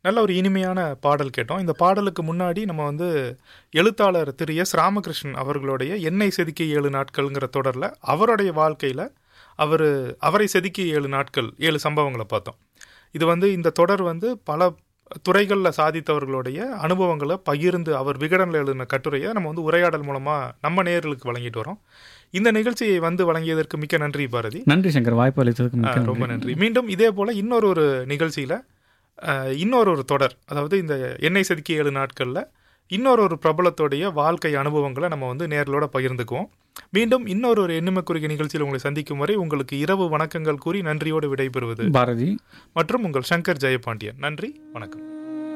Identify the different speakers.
Speaker 1: நல்ல ஒரு இனிமையான பாடல் கேட்டோம் இந்த பாடலுக்கு முன்னாடி நம்ம வந்து எழுத்தாளர் திரு எஸ் ராமகிருஷ்ணன் அவர்களுடைய எண்ணெய் செதுக்கிய ஏழு நாட்கள்ங்கிற தொடரில் அவருடைய வாழ்க்கையில் அவர் அவரை செதுக்கிய ஏழு நாட்கள் ஏழு சம்பவங்களை பார்த்தோம் இது வந்து இந்த தொடர் வந்து பல துறைகளில் சாதித்தவர்களுடைய அனுபவங்களை பகிர்ந்து அவர் விகடனில் எழுதின கட்டுரையை நம்ம வந்து உரையாடல் மூலமாக நம்ம நேயர்களுக்கு வழங்கிட்டு வரோம் இந்த நிகழ்ச்சியை வந்து வழங்கியதற்கு மிக்க நன்றி பாரதி
Speaker 2: நன்றி சங்கர் வாய்ப்பு அளித்ததுக்கு
Speaker 1: ஆ,
Speaker 2: மிக்க
Speaker 1: ரொம்ப
Speaker 2: நன்றி
Speaker 1: நன்றி மீண்டும் இதே போல இன்னொரு ஒரு நிகழ்ச்சியில் இன்னொரு ஒரு தொடர் அதாவது இந்த எண்ணெய் செதுக்கிய ஏழு நாட்களில் இன்னொரு ஒரு பிரபலத்தோடைய வாழ்க்கை அனுபவங்களை நம்ம வந்து நேர்களோட பகிர்ந்துக்குவோம் மீண்டும் இன்னொரு ஒரு எண்ணிம குறுகிய நிகழ்ச்சியில் உங்களை சந்திக்கும் வரை உங்களுக்கு இரவு வணக்கங்கள் கூறி நன்றியோடு விடைபெறுவது
Speaker 2: பாரதி
Speaker 1: மற்றும் உங்கள் சங்கர் ஜெயபாண்டியன் நன்றி வணக்கம்